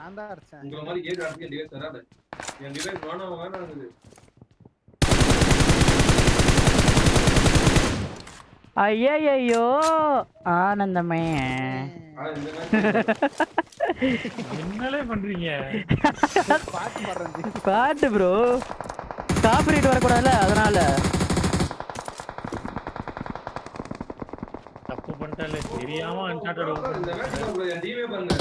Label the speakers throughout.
Speaker 1: நான் தான் அடிச்சேன்
Speaker 2: உங்களை மாதிரி கேட் அடிச்சு என் டிவைஸ் தராது என் டிவைஸ் வேணாம் வேணாங்குது
Speaker 3: ஐயையோ ஆனந்தமே
Speaker 2: ஆனா இந்த match
Speaker 4: என்னலே பண்றீங்க
Speaker 1: பாட்டு பாடுறேன்
Speaker 3: பாட்டு ப்ரோ காப்பிரைட் வரக்கூடாதுல்ல அதனால
Speaker 4: தப்பு பண்ணிட்டாலே தெரியாம அன்சார்ட்டட்
Speaker 2: இந்த match ல உங்களை என் டிவே பாருங்க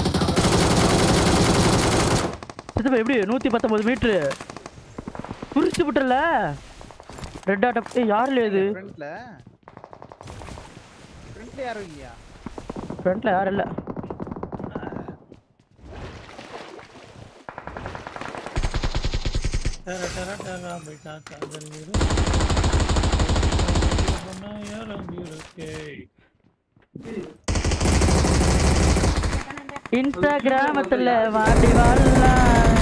Speaker 3: சித்தப்பா எப்படி நூத்தி பத்தொன்பது மீட்ரு புரிச்சு விட்டுல ரெட் ஆட்டம் ஏய் யாருல இது
Speaker 1: ஃப்ரண்ட்ல ஃப்ரண்ட்ல யாரும் இல்லையா
Speaker 3: ஃப்ரண்ட்ல யாரும் இல்ல
Speaker 4: டர டர டர பைட்டா காதல் நீரு பண்ணா யாரும் இருக்கே
Speaker 3: இன்ஸ்டாகிராமத்துல வாடி வாழலாம்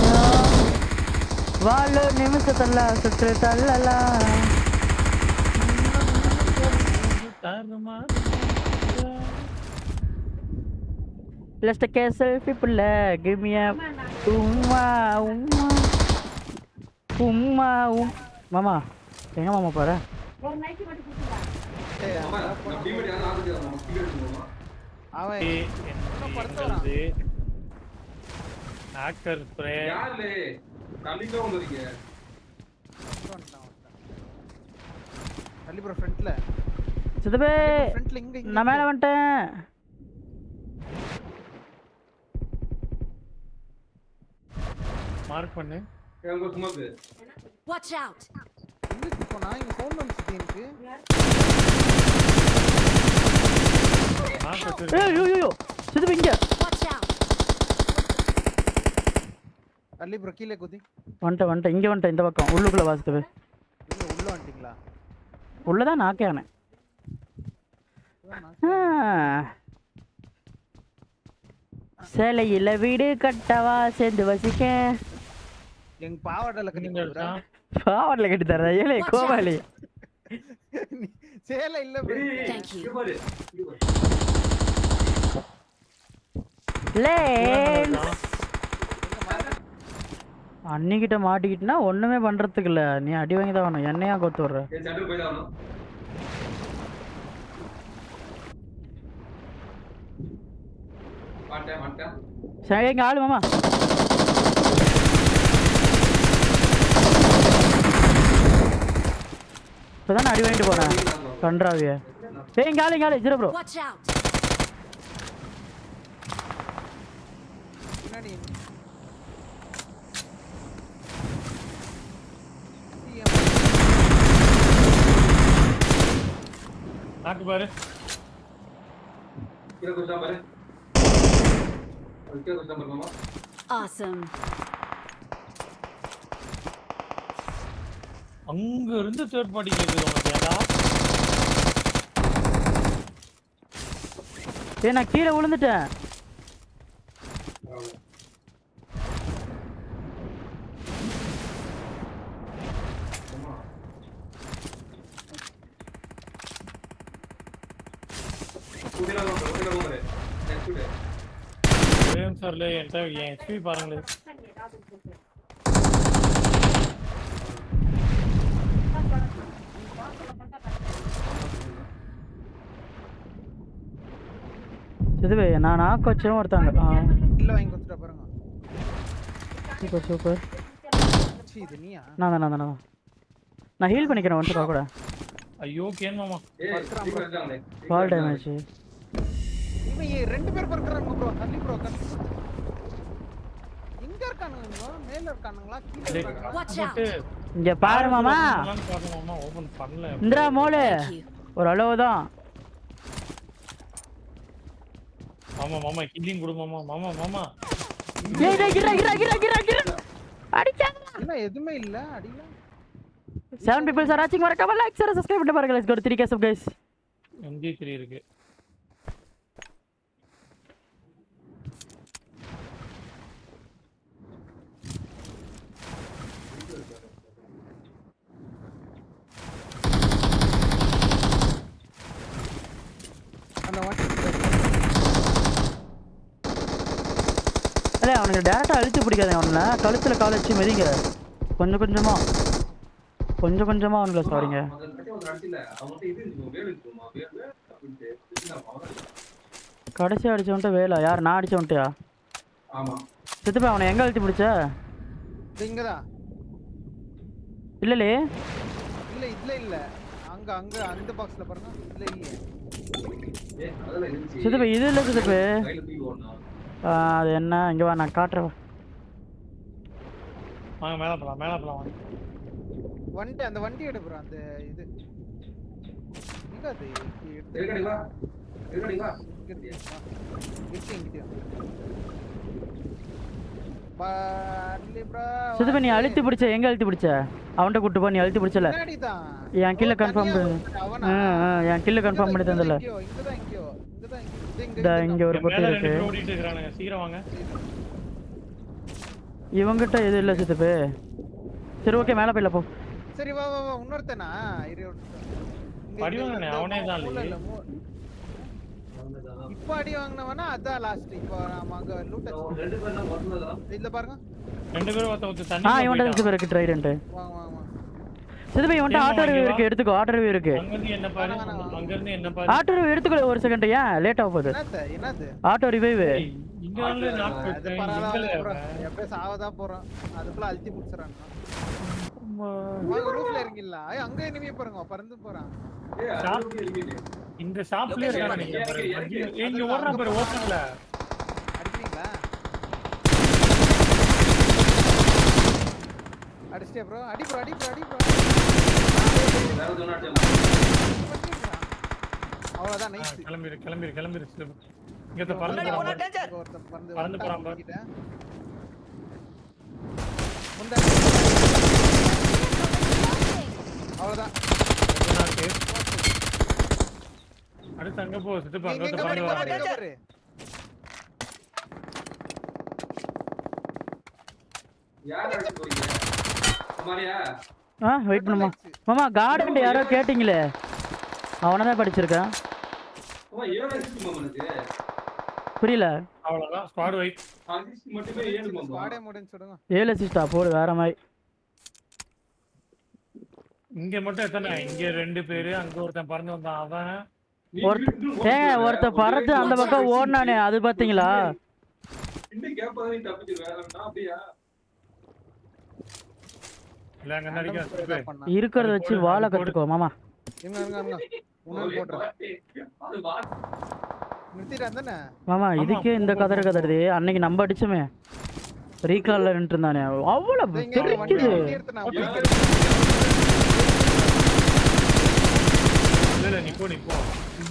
Speaker 3: வாழ நிமிஷத்துல சுற்று தள்ளலாம்
Speaker 4: தாறுமா
Speaker 3: Let's take a selfie புள்ள give me a உம்மா உம்மா உம்மா உம் மாமா எங்க மாமா போற
Speaker 1: ஏய்,
Speaker 2: ஆமா நம்ம டீம் யாரும் ஆகுது நம்ம கிட்ட இருக்கோமா
Speaker 1: அவன்
Speaker 4: என்னது ஹேக்கர் ஸ்ப்ரே
Speaker 2: யாருல கலிங்க வந்தீங்க
Speaker 1: வந்துட்டான், வந்துட்டான். தள்ளி ப்ரோ ஃப்ரண்ட்ல
Speaker 3: சித்தப்பே
Speaker 1: ஃப்ரண்ட்ல இங்க இங்க
Speaker 3: நான் மேல வந்துட்டேன்
Speaker 4: மார்க் பண்ணு
Speaker 2: எங்க சும்மாக்கு
Speaker 5: Watch out!
Speaker 1: எங்க போனா இங்க சவுண்ட் வந்துச்சு எனக்கு
Speaker 4: மார்க்
Speaker 3: ஏய்
Speaker 4: வச்சிருக்கேன்
Speaker 3: ஐயோ ஐயோ சித்தப்பா இங்க
Speaker 5: Watch out!
Speaker 1: தள்ளி ப்ரோ கீழே குதி
Speaker 3: வந்துட்டேன் வந்துட்டேன் இங்க வந்துட்டேன் இந்த பக்கம் உள்ளுக்குள்ள வாசித்தவே
Speaker 1: இல்ல உள்ள வந்துட்டீங்களா
Speaker 3: உள்ளதான் நாக்கே ஆனேன் சேலையில வீடு கட்டவா சேர்ந்து வசிக்க
Speaker 1: எங்க பாவாடைல கட்டி
Speaker 4: நீங்க
Speaker 1: போடுறா
Speaker 3: பாவட்ல கட்டி தர ஏழை கோபாலி
Speaker 1: சேலை இல்ல bro.
Speaker 5: Thank you.
Speaker 2: இங்க பாரு இங்க பாரு
Speaker 3: லேன்ஸ் அன்னிக்கிட்ட மாட்டிக்கிட்டுனா ஒண்ணுமே பண்றதுக்கு இல்ல நீ அடி வாங்கி தான் வேணும் என்னையா கொத்து விடுற
Speaker 2: என் சட்டு போய் தான் மாட்டேன் மாட்டேன்
Speaker 3: சரி எங்க ஆளு மாமா இப்பதான் நான் அடி வாங்கிட்டு போறேன் கன்றாவிய ஏய் இங்க ஆளு இங்க ஆளு ஜீரோ ப்ரோ
Speaker 5: Watch out!
Speaker 1: பின்னாடி
Speaker 4: நாக்கு பாரு
Speaker 2: கீழே குச்சா பாரு அது கீழே குச்சா பாரு மாமா
Speaker 5: Awesome.
Speaker 4: அங்க இருந்து தேர்ட் பார்ட்டி கேக்குது உனக்கு ஏடா
Speaker 3: ஏய் நான் கீழே விழுந்துட்டேன்
Speaker 2: குதிரை போங்க குதிரை போங்க நெக்ஸ்ட் குதிரை
Speaker 4: பிரேம் சார்ல என்கிட்ட என் ஹெச்பி பாருங்களேன்
Speaker 3: இதுவே நான் நாக்கு வச்சவன் ஒருத்தாங்க ஆ
Speaker 1: இல்ல வாங்கி கொடுத்துட்டா பாருங்க
Speaker 3: சூப்பர் சூப்பர்
Speaker 1: சீ இது நீயா
Speaker 3: நான் தான் நான் தான் நான் தான் நான் ஹீல் பண்ணிக்கிறேன் வந்துட்டு கூட
Speaker 4: ஐயோ கேன் மாமா
Speaker 2: ஏய் சீக்கிரம் வந்தாங்களே
Speaker 3: ஃபால் டேமேஜ்
Speaker 1: இவன் ஏ- ரெண்டு பேர் பறக்குறாங்க ப்ரோ தள்ளி ப்ரோ தள்ளி எங்க இருக்கானுங்க bro? மேல இருக்கானுங்களா கீழ
Speaker 4: டேய்,
Speaker 1: இருக்கானுங்களா
Speaker 5: Watch out!
Speaker 4: போட்டு
Speaker 3: இங்க பாரு மாமா
Speaker 4: பாரு மாமா ஓபன் பண்ணல
Speaker 3: இந்திரா மோளு
Speaker 5: Thank you.
Speaker 3: ஒரு அளவு தான்
Speaker 4: மாமா மாமா ஹீலிங் கொடு மாமா மாமா மாமா
Speaker 3: ஏய் டேய் கிரா கிரா கிரா கிரா கிரா அடிச்சாங்க
Speaker 1: என்ன எதுவுமே இல்ல அடியில
Speaker 3: செவன் பீப்பிள்ஸ் ஆர் வாட்சிங் மறக்காம லைக் ஷேர் சப்ஸ்கிரைப் பண்ணி பாருங்க லெட்ஸ் கோ 3 கேஸ் ஆஃப் கைஸ்
Speaker 4: எம்ஜி த்ரீ இருக்கு
Speaker 1: அந்த வாட்டி
Speaker 3: இல்லை அவனுக்கு டேரெக்டாக அழுத்தி பிடிக்காதே அவனை கழுத்தில் கால் வச்சு மிதிங்க கொஞ்சம் கொஞ்சமா கொஞ்சம் கொஞ்சமா அவனுங்கள சாரிங்க
Speaker 2: அவன் கட்டி வந்து அடிச்சில்ல, அவன்கிட்ட இது இருக்கும், வேல் இருக்குமா, வேல், வேல் அப்படின்ட்டு. வச்சிருந்தாங்க, அவ்வளவுதான்.
Speaker 3: கடைசி அடிச்சவன்ட்ட வேலை யார் நான் அடிச்சவன்ட்டியா
Speaker 2: ஆமா
Speaker 3: சித்தப்பா அவனை எங்கே அழுத்தி பிடிச்ச
Speaker 1: இது இங்கதான்
Speaker 3: இல்லைலே
Speaker 1: இல்ல இதுல இல்ல அங்க அங்க அந்த பாக்ஸ்ல பாருங்க இதுல இல்லையே
Speaker 2: ஏய், அதெல்லாம் இருந்துச்சு.
Speaker 3: சித்தப்பா இது இல்லை சித்தப்பு
Speaker 2: கையில தூக்கி ஓடணும்.
Speaker 3: ஆ, அது என்ன இங்கே வா நான் காட்டுறேன் வா.
Speaker 4: வாங்க மேலே போகலாம் மேலே போகலாம் வாங்க
Speaker 1: வண்டி அந்த வண்டி எடுப்புறோம் அந்த இது எங்க அது எடுத்து
Speaker 2: இருக்கடி வா. இருக்கடி வா.
Speaker 1: இங்க இருக்கு. வா. இருக்கு இங்கிட்டயும். பார்லி bro,
Speaker 3: சித்தப்பா நீ
Speaker 1: வாங்க.
Speaker 3: அழுத்தி பிடிச்ச எங்கே அழுத்தி பிடிச்ச அவன்கிட்ட கூட்டு போ நீ அழுத்தி பிடிச்சல
Speaker 1: பின்னாடிதான்.
Speaker 3: என் கீழே
Speaker 1: ஓ,
Speaker 3: கன்ஃபார்ம்
Speaker 1: தனியா
Speaker 3: பண்ணு
Speaker 1: ஒருத்தன் அவனா?
Speaker 3: ஆ ஆ என் கீழே கன்ஃபார்ம் பண்ணி
Speaker 1: இங்கதான்,
Speaker 3: தந்தல
Speaker 1: இங்கதான் எங்கேயோ, இங்கதான் எங்கேயோ, இங்கதான் எங்கேயோ. இது
Speaker 3: இந்த
Speaker 1: இங்க
Speaker 3: இங்கே ஒரு
Speaker 4: இங்க
Speaker 3: பொட்டி
Speaker 4: மேலே ரெண்டு
Speaker 3: இருக்கு
Speaker 4: பேர் ஓடிட்டு இருக்கிறானுங்க சீக்கிரம் வாங்க
Speaker 3: இவங்கிட்ட எது இல்லை சித்தப்பு சரி ஓகே மேலே போயில போ
Speaker 1: சரி வா வா வா இன்னொருத்தனா இரு ஒரு நிமிஷம். இங்க,
Speaker 4: அடி
Speaker 1: இங்க,
Speaker 4: வாங்கினே,
Speaker 1: இந்த
Speaker 4: அவனே தான்
Speaker 1: மூலையில,
Speaker 4: இல்லையே.
Speaker 1: மூ- இப்ப அடி வாங்கினவனா அதான் லாஸ்ட் இப்போ நாம அங்க லூட்
Speaker 2: அவன் ரெண்டு பேரும் தான் மொத்தம்
Speaker 1: இதுல பாருங்க
Speaker 4: ரெண்டு பேரும் ஒருத்த ஒருத்த
Speaker 3: ஆ
Speaker 4: தண்ணி
Speaker 3: இவன்ட்ட சித்தப்பா இருக்கு ட்ரைடன்ட்டு
Speaker 1: வாங்க வாங்க வாங்க
Speaker 3: சித்தப்பா இவன்ட்ட
Speaker 4: ஏம்மா
Speaker 3: ஆட்டோ ரிவ்யூ
Speaker 4: இங்க
Speaker 3: இருக்கு எடுத்துக்கோ ஆட்டோ ரிவ்யூ இருக்கு
Speaker 4: அங்கிருந்து என்ன பாரு
Speaker 1: வேணாம், வேணாம்.
Speaker 4: அங்கிருந்து என்ன பாரு
Speaker 3: ஆட்டோ ரிவ்யூ எடுத்துக்கோ ஒரு செகண்ட் ஏன் லேட் ஆக போகுது
Speaker 1: என்னது என்னது
Speaker 3: ஆட்டோ ரிவைவ்
Speaker 4: ஏய், இங்க வந்து knock
Speaker 1: அது
Speaker 4: பண்ணிட்டேன்.
Speaker 1: பரவாயில்ல
Speaker 4: எங்கல
Speaker 1: bro.
Speaker 4: அவன்?
Speaker 1: எப்படியும் சாவதான் போறோம் அதுக்குள்ள அழுத்தி முடிச்சிடறாங்க வாங்க ரூஃப்ல இறங்கிடலாம் ஏய், அங்க இனிமே பாருங்க பறந்து போறான்
Speaker 2: ஏய், அது எப்படி இருக்குது?
Speaker 4: இந்த ஷாப்லயே இருக்காங்க நீங்க பாரு.
Speaker 2: இறங்கு,
Speaker 4: ஏய், இங்க ஓடுறான் பாரு ஓட்டல
Speaker 1: அடிப்பீங்களா அடிச்சிட்டே ப்ரோ அடி ப்ரோ அடி ப்ரோ அடி ப்ரோ
Speaker 2: வேற எதுவும் அடிச்சிடலாம்.
Speaker 1: அவ்வளவுதான் நைஸ்
Speaker 4: கிளம்பிரு கிளம்பிரு கிளம்பிரு சிலம்பு. இங்க பறந்து போறான் பாரு.
Speaker 1: ஒருத்தன் பறந்து
Speaker 4: பறந்து போறான் பாரு.
Speaker 1: வந்துட்டான். முந்த அவ்வளவுதான்
Speaker 4: கொஞ்ச நாள் இருக்கு. அடுத்து அங்க போ சித்தப்பா அங்க
Speaker 1: இங்க
Speaker 4: ஒருத்தன்
Speaker 1: பாரு,
Speaker 4: பறந்து
Speaker 1: இங்க பாரு,
Speaker 4: வரான்
Speaker 1: இங்க பாரு.
Speaker 2: யார் அடிச்சு போறீங்க? குமாரியா?
Speaker 3: ஆ வெயிட் பண்ணுமா மாமா கார்டன் யாரோ கேட்டிங்களே அவனை தான் படிச்சிருக்கேன்
Speaker 2: அம்மா, ஏழு அடிச்சுமா உனக்கு?
Speaker 3: புரியல
Speaker 4: அவ்வளவுதான் ஸ்குவாட் வைட்
Speaker 2: அடிச்சு மட்டுமே ஏழுமாம்மா.
Speaker 1: ஸ்குவாடே முடிஞ்சு சொல்லுங்க
Speaker 3: ஏழு சிஸ்டா போடு வேற மாதிரி
Speaker 4: இங்க மட்டும் எத்தனை இங்க ரெண்டு பேரு அங்க ஒருத்தன் பறந்து வந்தான் அவன்
Speaker 2: நீ
Speaker 3: ஒருத்த
Speaker 2: இன்னும்
Speaker 3: ஏங்க
Speaker 2: ஓடுற.
Speaker 3: ஒருத்த பறந்து அந்த பக்கம் ஓடினானே அது பாத்தீங்களா
Speaker 2: இன்னும் கேப்பாதான் நீ தப்பிச்சு வேறன்னா அப்படியா?
Speaker 4: இல்ல அங்க நடிக்க
Speaker 1: இதான் பண்ணா.
Speaker 3: இருக்கிறத வச்சு வாழை கத்துக்கோ மாமா
Speaker 1: இருங்க இருங்க இருங்க இன்னொரு போட்டுறேன்
Speaker 2: அது வா.
Speaker 1: நிறுத்திட்டான் தானே
Speaker 3: மாமா இதுக்கே இந்த கதறு கதறுது அன்னைக்கு நம்ம அடிச்சோமே ரீகால்ல நின்று இருந்தானே அவ்வளவு
Speaker 1: இங்க இங்க வண்டி
Speaker 3: தெரிக்குது
Speaker 1: வண்டி எடுத்து நான்
Speaker 2: ஏழு
Speaker 1: போய்
Speaker 4: இல்ல இல்ல நீ போ நீ போ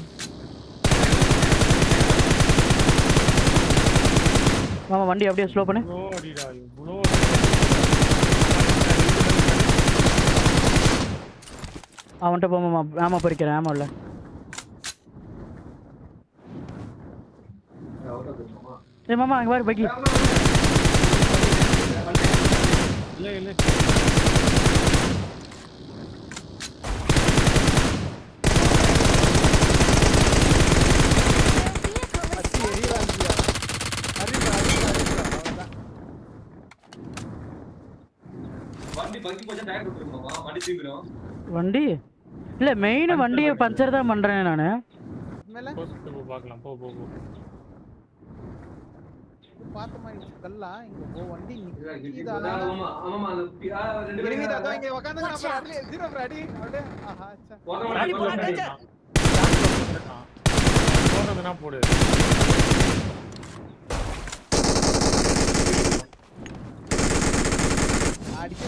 Speaker 3: மாமா வண்டி அப்படியே ஸ்லோ பண்ணு
Speaker 4: இவ்வளோ அடிடா இவ்வளோ
Speaker 3: அவன்கிட்ட போ மாமா ஆமா பறிக்கிறேன் ஆமா இல்ல
Speaker 2: அவ்வளவு தெரியுமா?
Speaker 3: ஏ மாமா அங்க பாரு பக்கி
Speaker 4: இல்ல இல்ல
Speaker 1: அத்தி எரியலாம் அறிவு அறிவு அறிவு அவ்வளவுதான்
Speaker 2: வண்டி பங்கி போச்சா டயர் விட்டுருமாமா வண்டி திரும்பிடும்
Speaker 3: வண்டி இல்ல மெயின் வண்டியை பஞ்சர் தான் பண்றேன் நானு
Speaker 1: மேல
Speaker 4: போ சித்தப்பா பார்க்கலாம் போ போ போ
Speaker 1: பார்த்த மாதிரி கல்லா இங்க போ வண்டி நிக்குதா
Speaker 2: ஆமா ஆமாமா அந்த பி- ஆ, ரெண்டு பேரும்
Speaker 1: இனிமே தான் இங்க உட்கார்ந்து நான் அப்படியே ஜீரோ ப்ரோ அடி அப்படியே ஆஹா அச்சா
Speaker 2: போடுற
Speaker 4: Back
Speaker 2: வண்டி
Speaker 4: போடு,
Speaker 2: போடுற
Speaker 4: back
Speaker 2: வண்டி.
Speaker 4: போடு. போடுறதுன்னா போடு
Speaker 1: அடிக்க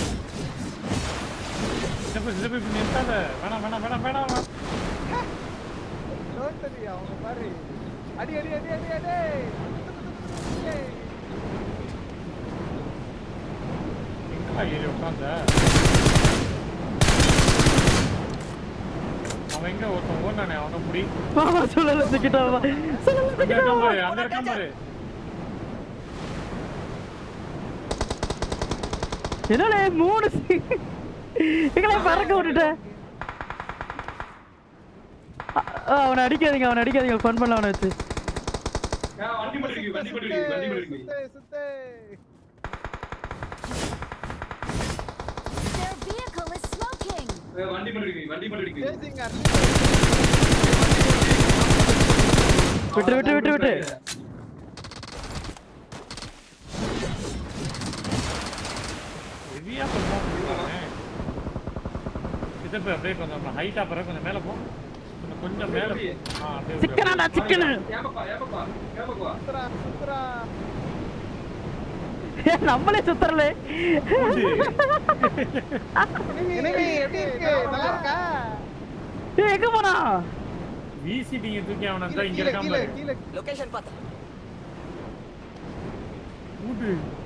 Speaker 4: சித்தப்பா சித்தப்பா இப்படி நிறுத்தாத வேணாம் வேணாம் வேணாம் வேணாம் வேணாம்.
Speaker 1: நோட்டரி அவங்க பாரு அடி அடி அடி அடி அடி ஏய்.
Speaker 4: எங்கடா ஏறி உட்காந்த அவன் எங்க ஒருத்தன் ஓடுனானே அவனை முடி
Speaker 3: மாமா சொல்லல சிக்கிட்டா மாமா சொல்லல
Speaker 4: அங்க இருக்கான் பாரு அங்க இருக்கான் பாரு
Speaker 3: என்னடா மூணு சி- எங்களை பறக்க விட்டுட்டேன் அ- அ, அவனை அடிக்காதீங்க அவனை அடிக்காதீங்க ஃபன் பண்ணலாம் அவனை வச்சு
Speaker 2: ஆ, வண்டி மட்டும் இருக்கு வண்டி
Speaker 1: சுத்து,
Speaker 2: மட்டும் இருக்கு வண்டி மட்டும்
Speaker 1: சுத்து,
Speaker 2: இருக்கு
Speaker 1: சுத்து.
Speaker 5: Their vehicle is smoking.
Speaker 2: ஏய், வண்டி மட்டும் இருக்கு வண்டி மட்டும் இருக்கு
Speaker 1: Chasing early.
Speaker 3: விட்டு, விட்டு, விட்டு, விட்டு.
Speaker 4: ஹெவியா பண்ணுவாங்க இதை போய் அப்படியே கொஞ்சம் ஹைட்டா பிறகு கொஞ்சம் மேல போ கொஞ்சம் கொஞ்சம் மேல போ ஆ அப்படியே அப்படியே.
Speaker 3: சிக்கனாடா சிக்கனு
Speaker 2: ஏப்பா ஏப்பா ஏப்பா
Speaker 1: சுத்துறா, சுத்துறா.
Speaker 3: நம்மளே சுத்தரல
Speaker 1: இனிமே எப்படி இருக்கு நல்லா இருக்கா
Speaker 3: ஏய் எங்க போனா
Speaker 4: விசிடிங்க தூக்கி அவனை
Speaker 1: கீழே,
Speaker 4: தான் இங்க
Speaker 1: கீழே,
Speaker 4: இருக்காம
Speaker 1: கீழே,
Speaker 4: பாரு.
Speaker 1: கீழே.
Speaker 6: லொகேஷன் பார்த்தேன்
Speaker 4: கூடு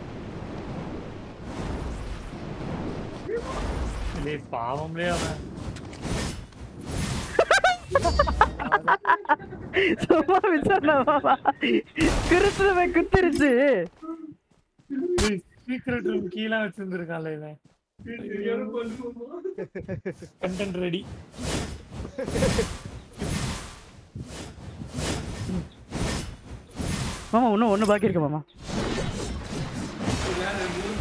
Speaker 4: டேய் பாவம்லே அவன்
Speaker 3: சும்மா விசாரணா கிருத்துவே குத்திருச்சு
Speaker 4: சீக்ரெட் ரூம் கீழே வச்சிருந்திருக்கான்ல இவன் கண்டென்ட் ரெடி
Speaker 3: மாமா இன்னும் ஒண்ணு பாக்கி இருக்கு மாமா